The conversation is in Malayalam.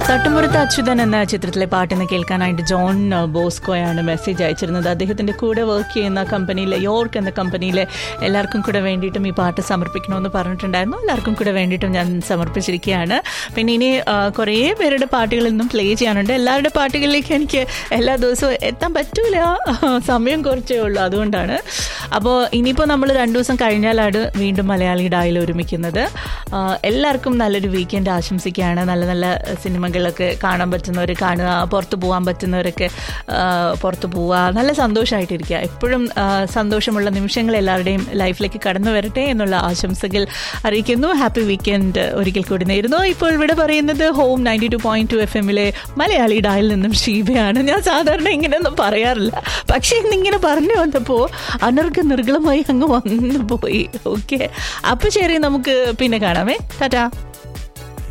തട്ടുമ്പുറത്ത് അച്യുതൻ എന്ന ചിത്രത്തിലെ പാട്ടിന് കേൾക്കാനായിട്ട് ജോൺ ബോസ്കോയാണ് മെസ്സേജ് അയച്ചിരുന്നത് അദ്ദേഹത്തിന്റെ കൂടെ വർക്ക് ചെയ്യുന്ന കമ്പനിയിലെ യോർക്ക് എന്ന കമ്പനിയിലെ എല്ലാവർക്കും കൂടെ വേണ്ടിയിട്ടും ഈ പാട്ട് സമർപ്പിക്കണമെന്ന് പറഞ്ഞിട്ടുണ്ടായിരുന്നു എല്ലാവർക്കും കൂടെ വേണ്ടിയിട്ടും ഞാൻ സമർപ്പിച്ചിരിക്കുകയാണ് പിന്നെ ഇനി ആ, കുറേ പേരുടെ പാട്ടുകളിൽ നിന്നും പ്ലേ ചെയ്യാനുണ്ട് എല്ലാവരുടെ പാട്ടുകളിലേക്ക് എനിക്ക് എല്ലാ ദിവസവും എത്താൻ പറ്റൂല സമയം കുറച്ചേ ഉള്ളൂ അതുകൊണ്ടാണ് അപ്പോൾ ഇനിയിപ്പോൾ നമ്മൾ രണ്ടു ദിവസം കഴിഞ്ഞാലാണ് വീണ്ടും മലയാളി ഡായിൽ ഒരുമിക്കുന്നത് ആ, എല്ലാവർക്കും നല്ലൊരു വീക്കെൻഡ് ആശംസിക്കുകയാണ് നല്ല നല്ല സിനിമകളൊക്കെ കാണാൻ പറ്റുന്നവർ കാണുക പുറത്ത് പോകാൻ പറ്റുന്നവരൊക്കെ ആ, പുറത്ത് പോവുക നല്ല സന്തോഷമായിട്ടിരിക്കുക എപ്പോഴും ആ, സന്തോഷമുള്ള നിമിഷങ്ങൾ എല്ലാവരുടെയും ലൈഫിലേക്ക് കടന്നു വരട്ടെ എന്നുള്ള ആശംസകൾ അറിയിക്കുന്നു ഹാപ്പി വീക്കെൻഡ് ഒരിക്കൽ കൂടി നേരുന്നു ഇപ്പോൾ ഇവിടെ പറയുന്നത് home ninety two point two F എമ്മിലെ മലയാളി ഡായിൽ നിന്നും ഷീബയാണ് ഞാൻ സാധാരണ ഇങ്ങനെയൊന്നും പറയാറില്ല പക്ഷേ ഇന്നിങ്ങനെ പറഞ്ഞു വന്നപ്പോൾ അനർഘ നിർഗളമായി അങ്ങ് വന്നു പോയി ഓക്കെ അപ്പോൾ ശരി നമുക്ക് പിന്നെ കാണാമേ ടാറ്റാ